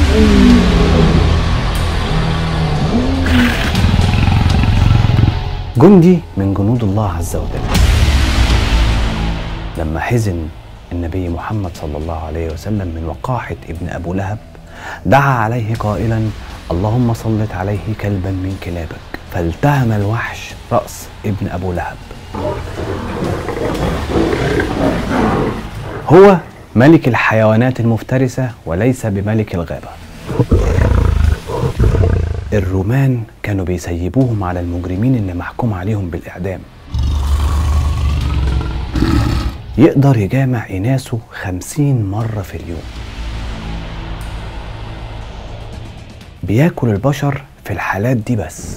جندي من جنود الله عز وجل لما حزن النبي محمد صلى الله عليه وسلم من وقاحة ابن أبو لهب دعا عليه قائلا اللهم سلط عليه كلبا من كلابك فالتهم الوحش رأس ابن أبو لهب هو ملك الحيوانات المفترسة وليس بملك الغابة الرومان كانوا بيسيبوهم على المجرمين اللي محكوم عليهم بالإعدام يقدر يجامع إناسه خمسين مرة في اليوم بياكل البشر في الحالات دي بس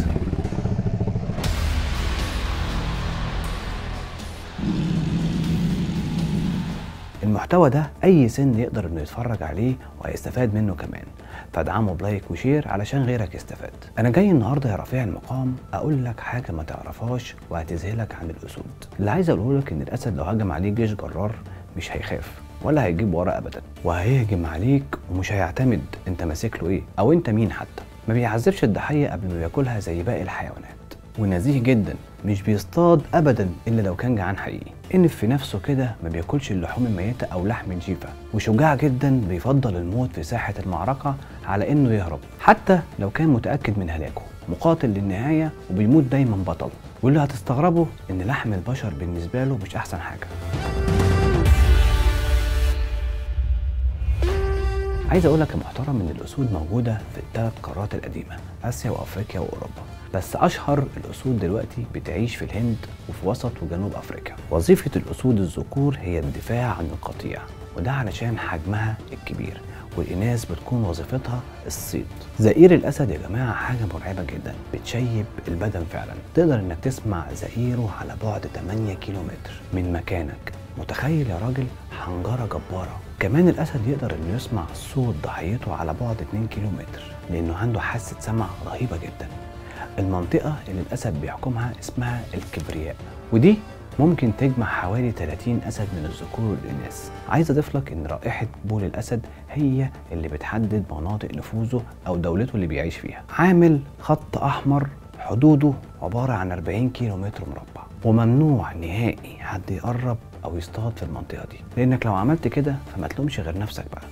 المحتوى ده اي سن يقدر انه يتفرج عليه وهيستفاد منه كمان فادعمه بلايك وشير علشان غيرك يستفاد انا جاي النهارده يا رفيع المقام اقول لك حاجه ما تعرفهاش وهتذهلك عن الاسود اللي عايز اقوله لك ان الاسد لو هجم عليه جيش جرار مش هيخاف ولا هيجيب ورا ابدا وهيهجم عليك ومش هيعتمد انت ماسك له ايه او انت مين حتى ما بيعذبش الضحيه قبل ما بياكلها زي باقي الحيوانات ونزيه جدا مش بيصطاد ابدا الا لو كان جعان حقيقي انف في نفسه كده ما بياكلش اللحوم الميته او لحم الجيفه وشجاع جدا بيفضل الموت في ساحه المعركه على انه يهرب حتى لو كان متاكد من هلاكه مقاتل للنهايه وبيموت دايما بطل واللي هتستغربه ان لحم البشر بالنسبه له مش احسن حاجه عايز اقول لك يا محترم ان الاسود موجوده في الثلاث قارات القديمه اسيا وافريقيا واوروبا بس اشهر الاسود دلوقتي بتعيش في الهند وفي وسط وجنوب افريقيا وظيفه الاسود الذكور هي الدفاع عن القطيع وده علشان حجمها الكبير والإناث بتكون وظيفتها الصيد زئير الأسد يا جماعة حاجة مرعبة جدا بتشيب البدن فعلا تقدر إنك تسمع زئيره على بعد 8 كيلومتر من مكانك متخيل يا راجل حنجرة جبارة كمان الأسد يقدر إنه يسمع صوت ضحيته على بعد 2 كيلومتر لأنه عنده حاسة سمع رهيبة جدا المنطقة اللي الأسد بيحكمها اسمها الكبرياء ودي ممكن تجمع حوالي 30 أسد من الذكور والإناث عايز أضيف لك إن رائحة بول الأسد هي اللي بتحدد مناطق نفوذه أو دولته اللي بيعيش فيها عامل خط أحمر حدوده عبارة عن 40 كيلو متر مربع وممنوع نهائي حد يقرب أو يصطاد في المنطقة دي لأنك لو عملت كده فما تلومش غير نفسك بقى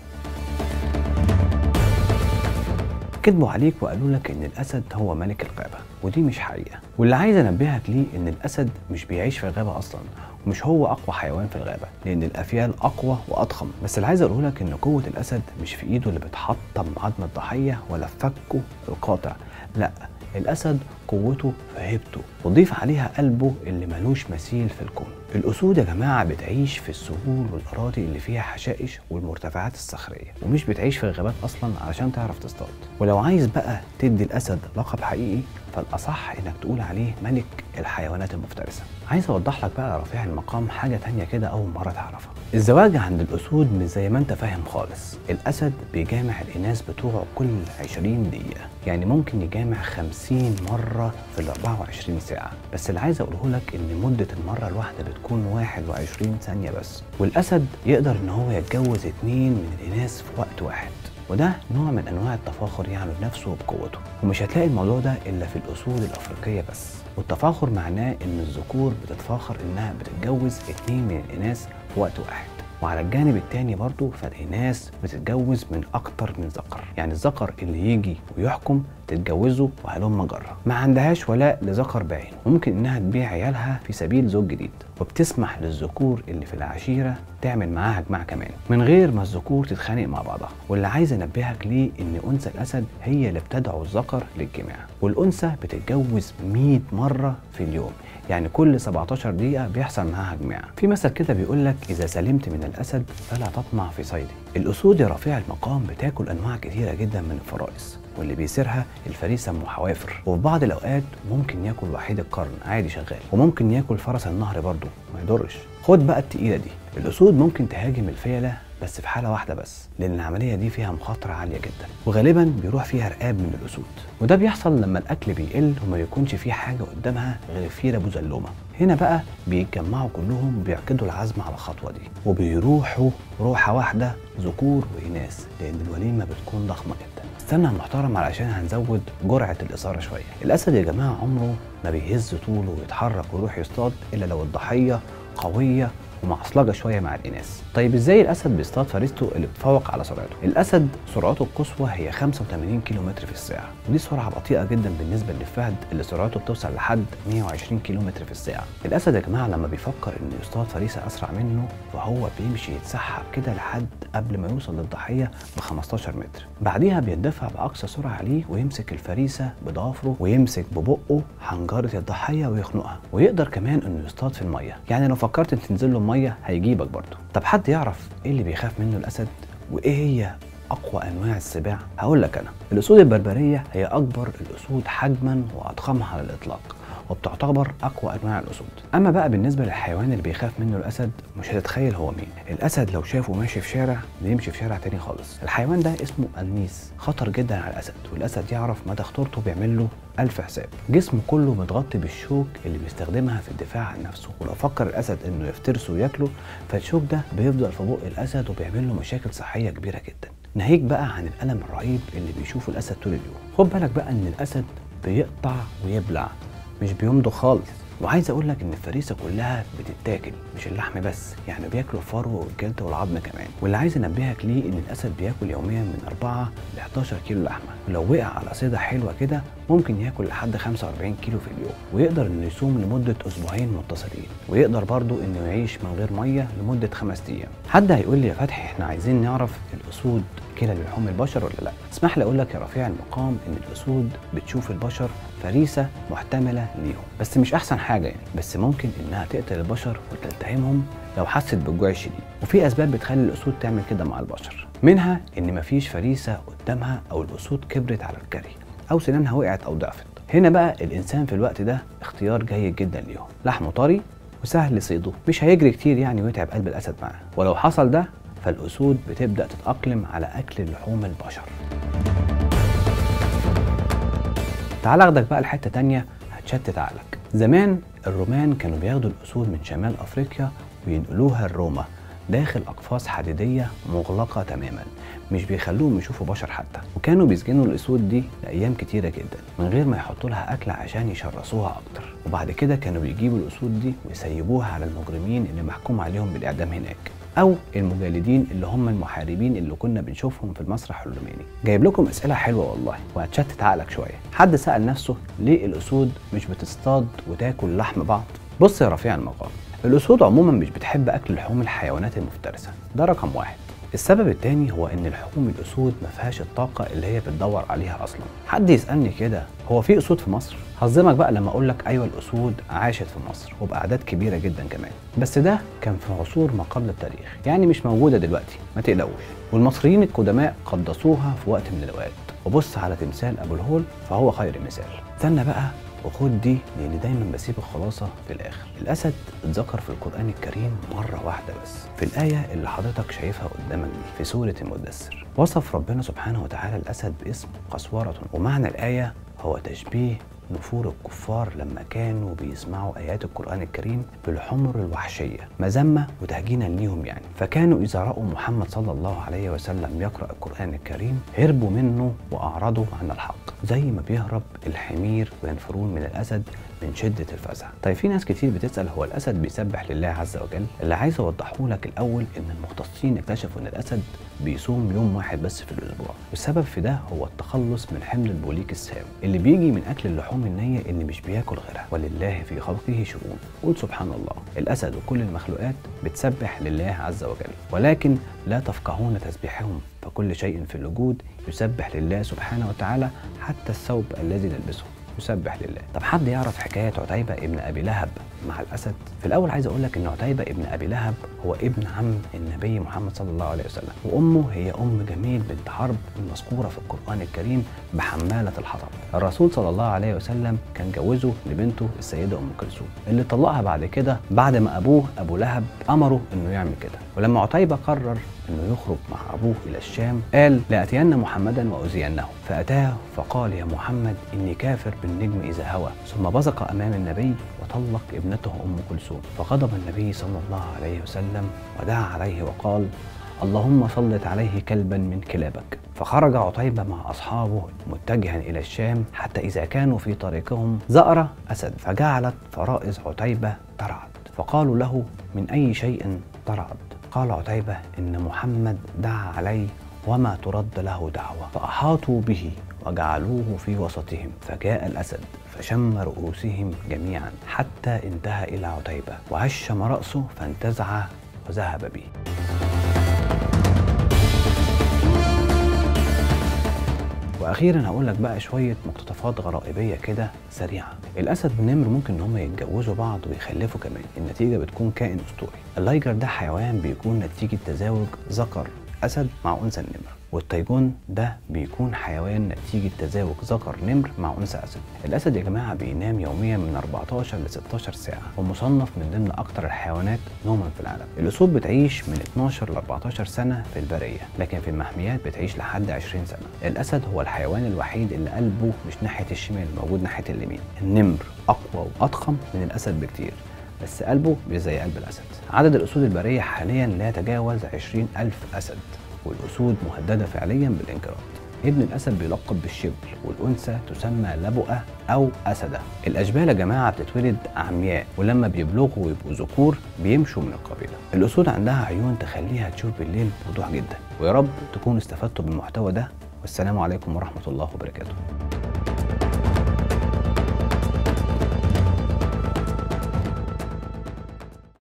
كذبوا عليك وقالوا لك ان الاسد هو ملك الغابه ودي مش حقيقه واللي عايز انبهك ليه ان الاسد مش بيعيش في الغابه اصلا ومش هو اقوى حيوان في الغابه لان الافيال اقوى واضخم بس اللي عايز اقوله لك ان قوه الاسد مش في ايده اللي بتحطم عظم الضحيه ولا في فكه القاطع لا الاسد قوته في هيبته وضيف عليها قلبه اللي ملوش مثيل في الكون الاسود يا جماعه بتعيش في السهول والاراضي اللي فيها حشائش والمرتفعات الصخريه ومش بتعيش في الغابات اصلا علشان تعرف تصطاد ولو عايز بقى تدي الاسد لقب حقيقي فالاصح انك تقول عليه ملك الحيوانات المفترسه عايز اوضح لك بقى يا رفيع المقام حاجه تانية كده اول مره تعرفها الزواج عند الاسود مش زي ما انت فاهم خالص الاسد بيجامع الاناث بتوعه كل 20 دقيقه يعني ممكن يجامع 50 مره في ال 24 ساعه بس اللي عايز اقوله لك ان مده المره الواحده بتكون 21 ثانيه بس والاسد يقدر ان هو يتجوز اتنين من الاناث في وقت واحد وده نوع من انواع التفاخر يعني بنفسه وبقوته ومش هتلاقي الموضوع ده الا في الاسود الافريقيه بس والتفاخر معناه ان الذكور بتتفاخر انها بتتجوز اتنين من الاناث في وقت واحد وعلى الجانب التاني برضو فالإناث بتتجوز من أكتر من ذكر يعني الذكر اللي يجي ويحكم تتجوزه وهلم جرة ما عندهاش ولاء لذكر بعينه ممكن إنها تبيع عيالها في سبيل زوج جديد وبتسمح للذكور اللي في العشيرة تعمل معاها جماعة كمان من غير ما الذكور تتخانق مع بعضها واللي عايز انبهك ليه ان انثى الاسد هي اللي بتدعو الذكر للجماع والانثى بتتجوز 100 مرة في اليوم يعني كل 17 دقيقة بيحصل معاها جماع في مثل كده بيقول لك إذا سلمت من الأسد فلا تطمع في صيده الأسود يا رفيع المقام بتاكل أنواع كثيرة جدا من الفرائس واللي بيسيرها الفريسة أم حوافر وفي بعض الأوقات ممكن ياكل وحيد القرن عادي شغال وممكن ياكل فرس النهر برضه ما يضرش خد بقى التقيلة دي الأسود ممكن تهاجم الفيلة بس في حالة واحدة بس لأن العملية دي فيها مخاطرة عالية جدا وغالبا بيروح فيها رقاب من الأسود وده بيحصل لما الأكل بيقل وما يكونش فيه حاجة قدامها غير فيرة بوزلومة هنا بقى بيتجمعوا كلهم وبيعقدوا العزم على الخطوه دي وبيروحوا روحه واحده ذكور واناث لان الوليمه بتكون ضخمه جدا استنى يا محترم علشان هنزود جرعه الاثاره شويه الاسد يا جماعه عمره ما بيهز طوله ويتحرك ويروح يصطاد الا لو الضحيه قويه ومعصلجه شويه مع الاناث. طيب ازاي الاسد بيصطاد فريسته اللي بتفوق على سرعته؟ الاسد سرعته القصوى هي 85 كيلو متر في الساعه، ودي سرعه بطيئه جدا بالنسبه للفهد اللي سرعته بتوصل لحد 120 كيلو متر في الساعه. الاسد يا جماعه لما بيفكر انه يصطاد فريسه اسرع منه فهو بيمشي يتسحب كده لحد قبل ما يوصل للضحيه ب 15 متر. بعديها بيندفع باقصى سرعه عليه ويمسك الفريسه بضوافره ويمسك ببقه حنجره الضحيه ويخنقها، ويقدر كمان انه يصطاد في الميه، يعني لو فكرت تنزل له الميه هيجيبك برضه طب حد يعرف ايه اللي بيخاف منه الاسد وايه هي اقوى انواع السباع هقول لك انا الاسود البربريه هي اكبر الاسود حجما واضخمها على الاطلاق وبتعتبر اقوى انواع الاسود اما بقى بالنسبه للحيوان اللي بيخاف منه الاسد مش هتتخيل هو مين الاسد لو شافه ماشي في شارع بيمشي في شارع تاني خالص الحيوان ده اسمه النيس خطر جدا على الاسد والاسد يعرف مدى خطورته بيعمل له ألف حساب جسمه كله متغطي بالشوك اللي بيستخدمها في الدفاع عن نفسه ولو فكر الأسد إنه يفترسه وياكله فالشوك ده بيفضل في بق الأسد وبيعمل له مشاكل صحية كبيرة جدا ناهيك بقى عن الألم الرهيب اللي بيشوفه الأسد طول اليوم خد بالك بقى إن الأسد بيقطع ويبلع مش بيمضغ خالص وعايز اقول لك ان الفريسه كلها بتتاكل مش اللحم بس يعني بياكلوا الفرو والجلد والعظم كمان واللي عايز انبهك ليه ان الاسد بياكل يوميا من 4 ل 11 كيلو لحمه ولو وقع على صيده حلوه كده ممكن ياكل لحد 45 كيلو في اليوم ويقدر انه يصوم لمده اسبوعين متصلين ويقدر برضه انه يعيش من غير ميه لمده خمس ايام حد هيقول لي يا فتحي احنا عايزين نعرف الاسود كلا لحوم البشر ولا لا اسمح لي اقول لك يا رفيع المقام ان الاسود بتشوف البشر فريسه محتمله ليهم بس مش احسن حاجه يعني بس ممكن انها تقتل البشر وتلتهمهم لو حست بالجوع الشديد وفي اسباب بتخلي الاسود تعمل كده مع البشر منها ان مفيش فريسه قدامها او الاسود كبرت على الجري او سنانها وقعت او ضعفت هنا بقى الانسان في الوقت ده اختيار جيد جدا ليهم لحمه طري وسهل صيده مش هيجري كتير يعني ويتعب قلب الاسد معاه ولو حصل ده فالاسود بتبدا تتاقلم على اكل لحوم البشر تعال اخدك بقى لحته تانية هتشتت عقلك زمان الرومان كانوا بياخدوا الاسود من شمال افريقيا وينقلوها لروما داخل اقفاص حديديه مغلقه تماما مش بيخلوهم يشوفوا بشر حتى وكانوا بيسجنوا الاسود دي لايام كتيره جدا من غير ما يحطوا لها اكل عشان يشرسوها اكتر وبعد كده كانوا بيجيبوا الاسود دي ويسيبوها على المجرمين اللي محكوم عليهم بالاعدام هناك او المجالدين اللي هم المحاربين اللي كنا بنشوفهم في المسرح الروماني جايب لكم اسئله حلوه والله وهتشتت عقلك شويه حد سال نفسه ليه الاسود مش بتصطاد وتاكل لحم بعض بص يا رفيع المقام الاسود عموما مش بتحب اكل لحوم الحيوانات المفترسه ده رقم واحد السبب التاني هو ان لحوم الاسود ما فيهاش الطاقه اللي هي بتدور عليها اصلا حد يسالني كده هو في اسود في مصر هظلمك بقى لما اقول لك ايوه الاسود عاشت في مصر وباعداد كبيره جدا كمان بس ده كان في عصور ما قبل التاريخ يعني مش موجوده دلوقتي ما تقلقوش والمصريين القدماء قدسوها في وقت من الاوقات وبص على تمثال ابو الهول فهو خير مثال استنى بقى وخد دي لان دايما بسيب الخلاصه في الاخر الاسد اتذكر في القران الكريم مره واحده بس في الايه اللي حضرتك شايفها قدامك دي في سوره المدثر وصف ربنا سبحانه وتعالى الاسد باسم قسوره ومعنى الايه هو تشبيه نفور الكفار لما كانوا بيسمعوا ايات القران الكريم بالحمر الوحشيه مذمه وتهجينا ليهم يعني فكانوا اذا راوا محمد صلى الله عليه وسلم يقرا القران الكريم هربوا منه واعرضوا عن الحق زي ما بيهرب الحمير وينفرون من الاسد من شده الفزع طيب في ناس كتير بتسال هو الاسد بيسبح لله عز وجل اللي عايز اوضحه لك الاول ان المختصين اكتشفوا ان الاسد بيصوم يوم واحد بس في الاسبوع والسبب في ده هو التخلص من حمل البوليك السام اللي بيجي من اكل اللحوم النيه اللي مش بياكل غيرها ولله في خلقه شؤون قول سبحان الله الاسد وكل المخلوقات بتسبح لله عز وجل ولكن لا تفقهون تسبيحهم فكل شيء في الوجود يسبح لله سبحانه وتعالى حتى الثوب الذي نلبسه يسبح لله طب حد يعرف حكايه عتيبه ابن ابي لهب مع الاسد في الاول عايز اقول لك ان عتيبه ابن ابي لهب هو ابن عم النبي محمد صلى الله عليه وسلم وامه هي ام جميل بنت حرب المذكوره في القران الكريم بحماله الحطب الرسول صلى الله عليه وسلم كان جوزه لبنته السيده ام كلثوم اللي طلقها بعد كده بعد ما ابوه ابو لهب امره انه يعمل كده ولما عتيبه قرر انه يخرج مع ابوه الى الشام قال لاتين محمدا واؤذينه فاتاه فقال يا محمد اني كافر بالنجم اذا هوى ثم بصق امام النبي وطلق ابنته ام كلثوم فغضب النبي صلى الله عليه وسلم ودعا عليه وقال اللهم سلط عليه كلبا من كلابك فخرج عتيبة مع أصحابه متجها إلى الشام حتى إذا كانوا في طريقهم زأر أسد فجعلت فرائز عتيبة ترعد فقالوا له من أي شيء ترعد قال عتيبة إن محمد دعا علي وما ترد له دعوة فأحاطوا به وجعلوه في وسطهم فجاء الأسد فشم رؤوسهم جميعا حتى انتهى إلى عتيبة وهشم رأسه فانتزع وذهب به واخيرا هقول لك بقى شويه مقتطفات غرائبيه كده سريعه الاسد والنمر ممكن ان هم يتجوزوا بعض ويخلفوا كمان النتيجه بتكون كائن اسطوري اللايجر ده حيوان بيكون نتيجه تزاوج ذكر اسد مع انثى النمر والتيجون ده بيكون حيوان نتيجة تزاوج ذكر نمر مع أنثى أسد. الأسد يا جماعة بينام يوميا من 14 ل 16 ساعة ومصنف من ضمن أكثر الحيوانات نوما في العالم. الأسود بتعيش من 12 ل 14 سنة في البرية، لكن في المحميات بتعيش لحد 20 سنة. الأسد هو الحيوان الوحيد اللي قلبه مش ناحية الشمال موجود ناحية اليمين. النمر أقوى وأضخم من الأسد بكتير. بس قلبه مش زي قلب الأسد. عدد الأسود البرية حاليا لا يتجاوز 20 ألف أسد. والأسود مهددة فعليا بالانقراض ابن الأسد بيلقب بالشبل والأنثى تسمى لبؤة أو أسدة الأشبال يا جماعة بتتولد أعمياء ولما بيبلغوا ويبقوا ذكور بيمشوا من القبيلة الأسود عندها عيون تخليها تشوف بالليل بوضوح جدا ويا رب تكونوا استفدتوا بالمحتوى ده والسلام عليكم ورحمة الله وبركاته